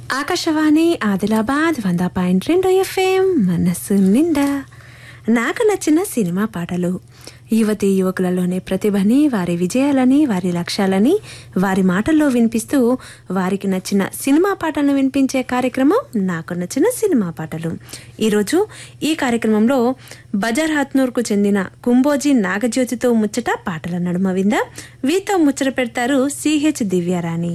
ఆకాశవాణి ఆదిలాబాద్ వంద పాయింట్ రెండు ఎఫ్ఎం మనస్సు నిండా నాకు నచ్చిన సినిమా పాటలు యువతి యువకులలోని ప్రతిభని వారి విజయాలని వారి లక్ష్యాలని వారి మాటల్లో వినిపిస్తూ వారికి నచ్చిన సినిమా పాటలను వినిపించే కార్యక్రమం నాకు నచ్చిన సినిమా పాటలు ఈరోజు ఈ కార్యక్రమంలో బజార్ హత్నూర్కు చెందిన కుంబోజీ నాగజ్యోతితో ముచ్చట పాటల నడుమ విందా వీతో ముచ్చట పెడతారు సిహెచ్ దివ్యారాణి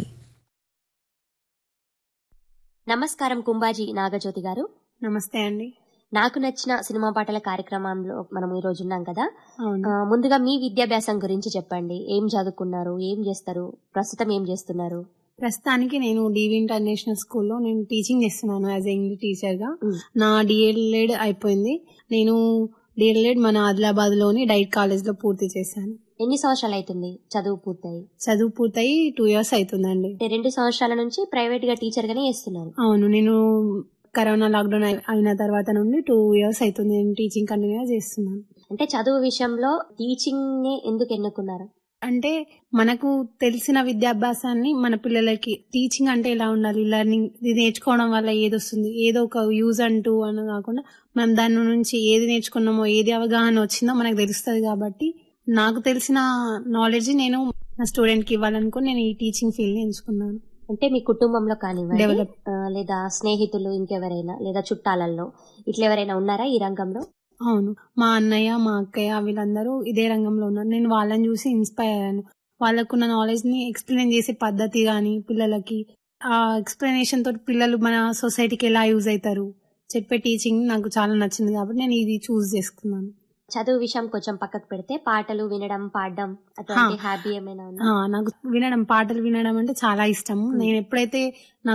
నమస్కారం కుంబాజీ నాగజ్యోతి గారు నమస్తే అండి నాకు నచ్చిన సినిమా పాటల కార్యక్రమంలో మనం ఈ రోజు ఉన్నాం కదా అవును ఆ, ముందుగా మీ విద్యాభ్యాసం గురించి చెప్పండి ఏం చదువుకున్నారు ఏం చేస్తారు ప్రస్తుతం ఏం చేస్తున్నారు ప్రస్తుతానికి నేను డివి ఇంటర్నేషనల్ స్కూల్లో నేను టీచింగ్ చేస్తున్నాను యాజ్ ఇంగ్లీష్ టీచర్ గా మ్. నా డిఎల్ఎడ్ అయిపోయింది నేను డిఎల్ఎడ్ మన ఆదిలాబాద్ లోని డైట్ కాలేజ్ లో పూర్తి చేశాను ఎన్ని సంవత్సరాలు అవుతుంది చదువు పూర్తయి చదువు పూర్తయి టూ ఇయర్స్ అవుతుందండి అంటే రెండు సంవత్సరాల నుంచి ప్రైవేట్ గా టీచర్ గానే చేస్తున్నారు అవును నేను కరోనా లాక్డౌన్ అయి- అయిన తర్వాత నుండి టూ ఇయర్స్ అవుతుంది నేను టీచింగ్ కంటిన్యూగా చేస్తున్నాను అంటే చదువు విషయంలో టీచింగ్ నే ఎందుకు ఎన్నుకున్నారు అంటే మనకు తెలిసిన విద్యాభ్యాసాన్ని మన పిల్లలకి టీచింగ్ అంటే ఎలా ఉండాలి లెర్నింగ్ ఇది నేర్చుకోవడం వల్ల ఏది వస్తుంది ఏదో ఒక యూజ్ అంటూ అని కాకుండా మనం దాని నుంచి ఏది నేర్చుకున్నామో ఏది అవగాహన వచ్చిందో మనకు తెలుస్తుంది కాబట్టి నాకు తెలిసిన నాలెడ్జ్ నేను నా స్టూడెంట్ కి ఇవ్వాలనుకుని నేను ఈ టీచింగ్ ఫీల్డ్ ఎంచుకున్నాను అంటే మీ కుటుంబంలో కానివ్వండి Develop. ఆ, లేదా స్నేహితులు ఇంకెవరైనా లేదా చుట్టాలలో ఇట్లా ఎవరైనా ఉన్నారా ఈ రంగంలో అవును మా అన్నయ్య మా అక్కయ్య వీళ్ళందరూ ఇదే రంగంలో ఉన్నారు నేను వాళ్ళని చూసి ఇన్స్పైర్ అయ్యాను వాళ్ళకున్న నాలెడ్జ్ ని ఎక్స్ప్లెయిన్ చేసే పద్ధతి కానీ పిల్లలకి ఆ ఎక్స్ప్లెనేషన్ తోటి పిల్లలు మన సొసైటీకి ఎలా యూజ్ అవుతారు చెప్పే టీచింగ్ నాకు చాలా నచ్చింది కాబట్టి నేను ఇది చూస్ చేసుకున్నాను చదువు విషయం కొంచెం పక్కకు పెడితే పాటలు వినడం పాడడం అటువంటి హ్యాబీ ఏమైనా ఉందా ఆ, నాకు వినడం పాటలు వినడం అంటే చాలా ఇష్టం నేను ఎప్పుడైతే నా